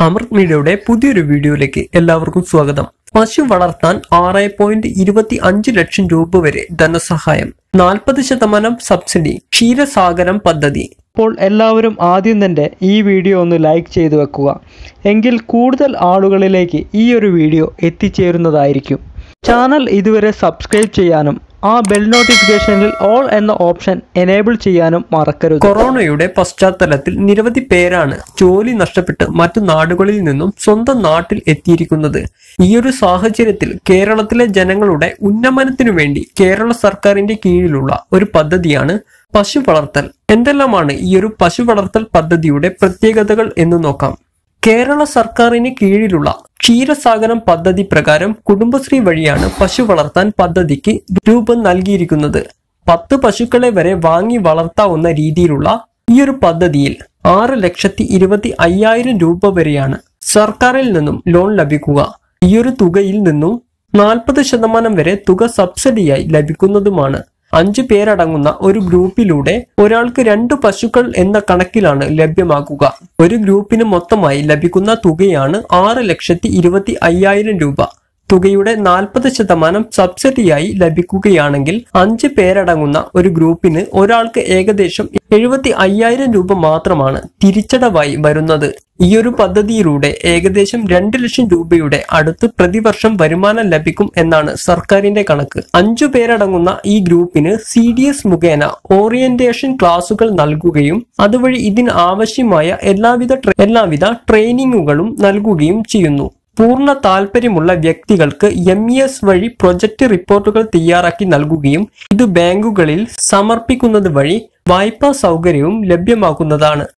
അമൃത് മീഡിയയുടെ പുതിയൊരു വീഡിയോയിലേക്ക് എല്ലാവർക്കും സ്വാഗതം പശു വളർത്താൻ ആറ് പോയിന്റ് ഇരുപത്തി അഞ്ച് ലക്ഷം രൂപ വരെ ധനസഹായം നാൽപ്പത് ശതമാനം സബ്സിഡി ക്ഷീരസാഗരം പദ്ധതി അപ്പോൾ എല്ലാവരും ആദ്യം തന്നെ ഈ വീഡിയോ ഒന്ന് ലൈക്ക് ചെയ്തു വെക്കുക എങ്കിൽ കൂടുതൽ ആളുകളിലേക്ക് ഈ ഒരു വീഡിയോ എത്തിച്ചേരുന്നതായിരിക്കും ചാനൽ ഇതുവരെ സബ്സ്ക്രൈബ് ചെയ്യാനും ആ ബെൽ നോട്ടിഫിക്കേഷനിൽ ഓൾ എന്ന ഓപ്ഷൻ എനേബിൾ ചെയ്യാനും മറക്കരുത് കൊറോണയുടെ പശ്ചാത്തലത്തിൽ നിരവധി പേരാണ് ജോലി നഷ്ടപ്പെട്ട് മറ്റു നാടുകളിൽ നിന്നും സ്വന്തം നാട്ടിൽ എത്തിയിരിക്കുന്നത് ഈയൊരു സാഹചര്യത്തിൽ കേരളത്തിലെ ജനങ്ങളുടെ ഉന്നമനത്തിനു വേണ്ടി കേരള സർക്കാരിന്റെ കീഴിലുള്ള ഒരു പദ്ധതിയാണ് പശു വളർത്തൽ എന്തെല്ലാമാണ് ഈ ഒരു പശു വളർത്തൽ പദ്ധതിയുടെ പ്രത്യേകതകൾ എന്ന് നോക്കാം കേരള സർക്കാരിന് കീഴിലുള്ള ക്ഷീരസാഗരം പദ്ധതി പ്രകാരം കുടുംബശ്രീ വഴിയാണ് പശു വളർത്താൻ പദ്ധതിക്ക് രൂപം നൽകിയിരിക്കുന്നത് പത്ത് പശുക്കളെ വരെ വാങ്ങി വളർത്താവുന്ന രീതിയിലുള്ള ഈ ഒരു പദ്ധതിയിൽ ആറ് ലക്ഷത്തി ഇരുപത്തി അയ്യായിരം രൂപ വരെയാണ് സർക്കാരിൽ നിന്നും ലോൺ ലഭിക്കുക ഈ ഒരു തുകയിൽ നിന്നും നാൽപ്പത് ശതമാനം വരെ തുക സബ്സിഡിയായി ലഭിക്കുന്നതുമാണ് അഞ്ചു പേരടങ്ങുന്ന ഒരു ഗ്രൂപ്പിലൂടെ ഒരാൾക്ക് രണ്ട് പശുക്കൾ എന്ന കണക്കിലാണ് ലഭ്യമാക്കുക ഒരു ഗ്രൂപ്പിന് മൊത്തമായി ലഭിക്കുന്ന തുകയാണ് ആറ് ലക്ഷത്തി ഇരുപത്തി അയ്യായിരം രൂപ തുകയുടെ നാൽപ്പത് ശതമാനം സബ്സിഡിയായി ലഭിക്കുകയാണെങ്കിൽ അഞ്ച് പേരടങ്ങുന്ന ഒരു ഗ്രൂപ്പിന് ഒരാൾക്ക് ഏകദേശം എഴുപത്തി അയ്യായിരം രൂപ മാത്രമാണ് തിരിച്ചടവായി വരുന്നത് ഈ ഒരു പദ്ധതിയിലൂടെ ഏകദേശം രണ്ട് ലക്ഷം രൂപയുടെ അടുത്ത് പ്രതിവർഷം വരുമാനം ലഭിക്കും എന്നാണ് സർക്കാരിന്റെ കണക്ക് അഞ്ചു പേരടങ്ങുന്ന ഈ ഗ്രൂപ്പിന് സി ഡി എസ് മുഖേന ഓറിയന്റേഷൻ ക്ലാസുകൾ നൽകുകയും അതുവഴി ഇതിന് ആവശ്യമായ എല്ലാവിധ ട്രെ- എല്ലാവിധ ട്രെയിനിങ്ങുകളും നൽകുകയും ചെയ്യുന്നു പൂർണ്ണ താൽപ്പര്യമുള്ള വ്യക്തികൾക്ക് എം ഇ എസ് വഴി പ്രൊജക്ട് റിപ്പോർട്ടുകൾ തയ്യാറാക്കി നൽകുകയും ഇത് ബാങ്കുകളിൽ സമർപ്പിക്കുന്നത് വഴി വായ്പാ സൗകര്യവും ലഭ്യമാക്കുന്നതാണ്